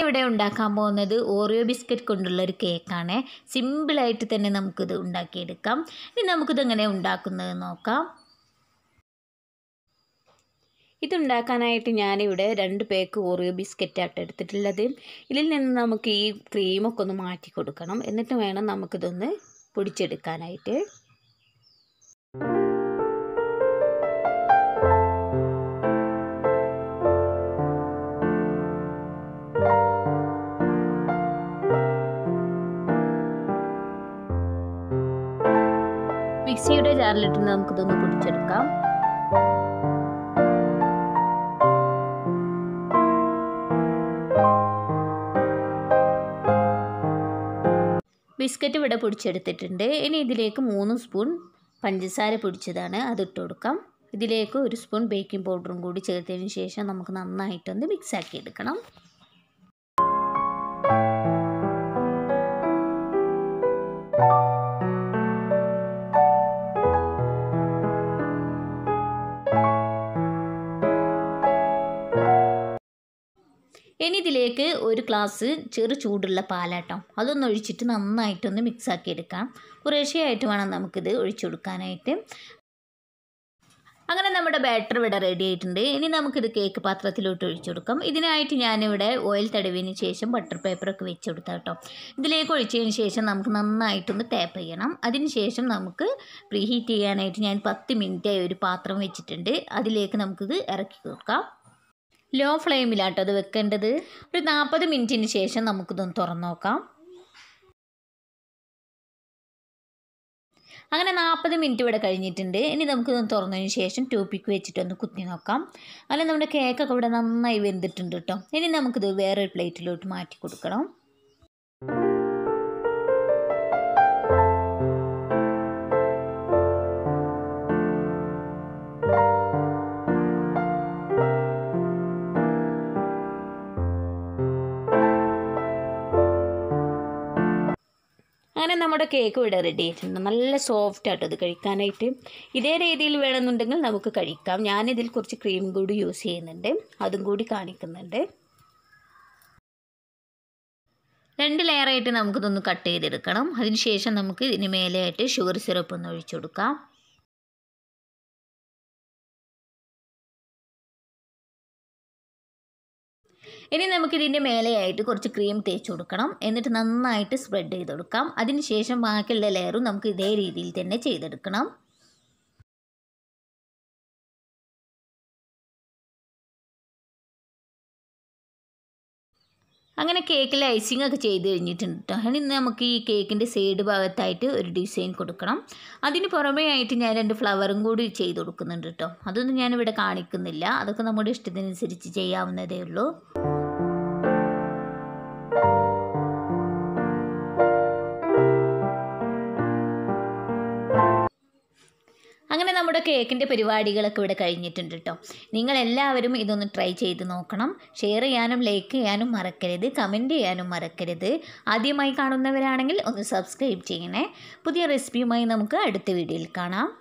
ഞാനിവിടെ ഉണ്ടാക്കാൻ പോകുന്നത് ഓറിയോ ബിസ്ക്കറ്റ് കൊണ്ടുള്ള ഒരു കേക്കാണ് സിമ്പിളായിട്ട് തന്നെ നമുക്കിത് ഉണ്ടാക്കിയെടുക്കാം ഇനി നമുക്കിത് എങ്ങനെ ഉണ്ടാക്കുന്നത് നോക്കാം ഇതുണ്ടാക്കാനായിട്ട് ഞാനിവിടെ രണ്ട് പേക്ക് ഓറിയോ ബിസ്ക്കറ്റായിട്ട് എടുത്തിട്ടുള്ളത് ഇതിൽ നിന്ന് നമുക്ക് ഈ ക്രീമൊക്കെ ഒന്ന് മാറ്റി കൊടുക്കണം എന്നിട്ട് വേണം നമുക്കിതൊന്ന് പൊടിച്ചെടുക്കാനായിട്ട് മിക്സിയുടെ ജാറിലിട്ട് നമുക്കിതൊന്ന് പൊടിച്ചെടുക്കാം ബിസ്ക്കറ്റ് ഇവിടെ പൊടിച്ചെടുത്തിട്ടുണ്ട് ഇനി ഇതിലേക്ക് മൂന്ന് സ്പൂൺ പഞ്ചസാര പൊടിച്ചതാണ് അത് ഇട്ട് കൊടുക്കാം ഇതിലേക്ക് ഒരു സ്പൂൺ ബേക്കിംഗ് പൗഡറും കൂടി ചേർത്തതിന് ശേഷം നമുക്ക് നന്നായിട്ടൊന്ന് മിക്സ് ആക്കി എടുക്കണം ഇനി ഇതിലേക്ക് ഒരു ഗ്ലാസ് ചെറു ചൂടുള്ള പാലാട്ടോ അതൊന്ന് ഒഴിച്ചിട്ട് നന്നായിട്ടൊന്ന് മിക്സ് ആക്കി എടുക്കാം കുറേശ്ശെയായിട്ട് വേണം നമുക്കിത് ഒഴിച്ചു കൊടുക്കാനായിട്ട് അങ്ങനെ നമ്മുടെ ബാറ്റർ ഇവിടെ റെഡി ആയിട്ടുണ്ട് ഇനി നമുക്കിത് കേക്ക് പാത്രത്തിലോട്ട് ഒഴിച്ചു കൊടുക്കാം ഇതിനായിട്ട് ഞാനിവിടെ ഓയിൽ തടവിന് ശേഷം ബട്ടർ പേപ്പറൊക്കെ വെച്ച് കൊടുത്താൽ കേട്ടോ ഇതിലേക്ക് ഒഴിച്ചതിന് ശേഷം നമുക്ക് നന്നായിട്ടൊന്ന് ടാപ്പ് ചെയ്യണം അതിന് ശേഷം നമുക്ക് പ്രീ ഹീറ്റ് ചെയ്യാനായിട്ട് ഞാൻ പത്ത് മിനിറ്റായി ഒരു പാത്രം വെച്ചിട്ടുണ്ട് അതിലേക്ക് നമുക്കിത് ഇറക്കി കൊടുക്കാം ലോ ഫ്ലെയിമിലാട്ടോ അത് വെക്കേണ്ടത് ഒരു നാൽപ്പത് മിനിറ്റിന് ശേഷം നമുക്കിതൊന്ന് തുറന്നു നോക്കാം അങ്ങനെ നാൽപ്പത് മിനിറ്റ് ഇവിടെ കഴിഞ്ഞിട്ടുണ്ട് ഇനി നമുക്കിതൊന്ന് തുറന്നതിന് ശേഷം ടോപ്പിക്ക് വെച്ചിട്ടൊന്ന് കുത്തി നോക്കാം അങ്ങനെ നമ്മുടെ കേക്കൊക്കെ ഇവിടെ നന്നായി വെന്തിട്ടുണ്ട് കേട്ടോ ഇനി നമുക്കിത് വേറൊരു പ്ലേറ്റിലോട്ട് മാറ്റി കൊടുക്കണം അങ്ങനെ നമ്മുടെ കേക്ക് ഇവിടെ റെഡി ആയിട്ടുണ്ട് നല്ല സോഫ്റ്റ് ആട്ടോ ഇത് കഴിക്കാനായിട്ട് ഇതേ രീതിയിൽ വേണമെന്നുണ്ടെങ്കിൽ നമുക്ക് കഴിക്കാം ഞാനിതിൽ കുറച്ച് ക്രീം കൂടി യൂസ് ചെയ്യുന്നുണ്ട് അതും കൂടി കാണിക്കുന്നുണ്ട് രണ്ട് ലെയറായിട്ട് നമുക്കിതൊന്ന് കട്ട് ചെയ്തെടുക്കണം അതിനുശേഷം നമുക്ക് ഇതിന് മേലെയായിട്ട് ഷുഗർ സിറപ്പ് ഒന്ന് ഒഴിച്ചു കൊടുക്കാം ഇനി നമുക്കിതിൻ്റെ മേലെയായിട്ട് കുറച്ച് ക്രീം തേച്ച് കൊടുക്കണം എന്നിട്ട് നന്നായിട്ട് സ്പ്രെഡ് ചെയ്ത് കൊടുക്കാം അതിനുശേഷം ബാക്കിയുള്ള ലെയറും നമുക്ക് ഇതേ രീതിയിൽ തന്നെ ചെയ്തെടുക്കണം അങ്ങനെ കേക്കിൽ ഐസിംഗ് ഒക്കെ ചെയ്ത് കഴിഞ്ഞിട്ടുണ്ട് കേട്ടോ ഇനി നമുക്ക് ഈ കേക്കിൻ്റെ സൈഡ് ഭാഗത്തായിട്ട് ഒരു ഡിസൈൻ കൊടുക്കണം അതിന് പുറമേ ആയിട്ട് ഞാൻ രണ്ട് ഫ്ലവറും കൂടി ചെയ്ത് കൊടുക്കുന്നുണ്ട് കേട്ടോ അതൊന്നും ഞാനിവിടെ കാണിക്കുന്നില്ല അതൊക്കെ നമ്മുടെ ഇഷ്ടത്തിനനുസരിച്ച് ചെയ്യാവുന്നതേ ഉള്ളൂ അങ്ങനെ നമ്മുടെ കേക്കിൻ്റെ പരിപാടികളൊക്കെ ഇവിടെ കഴിഞ്ഞിട്ടുണ്ട് കേട്ടോ നിങ്ങളെല്ലാവരും ഇതൊന്ന് ട്രൈ ചെയ്ത് നോക്കണം ഷെയർ ചെയ്യാനും ലൈക്ക് ചെയ്യാനും മറക്കരുത് കമൻറ്റ് ചെയ്യാനും മറക്കരുത് ആദ്യമായി കാണുന്നവരാണെങ്കിൽ ഒന്ന് സബ്സ്ക്രൈബ് ചെയ്യണേ പുതിയ റെസിപ്പിയുമായി നമുക്ക് അടുത്ത വീഡിയോയിൽ കാണാം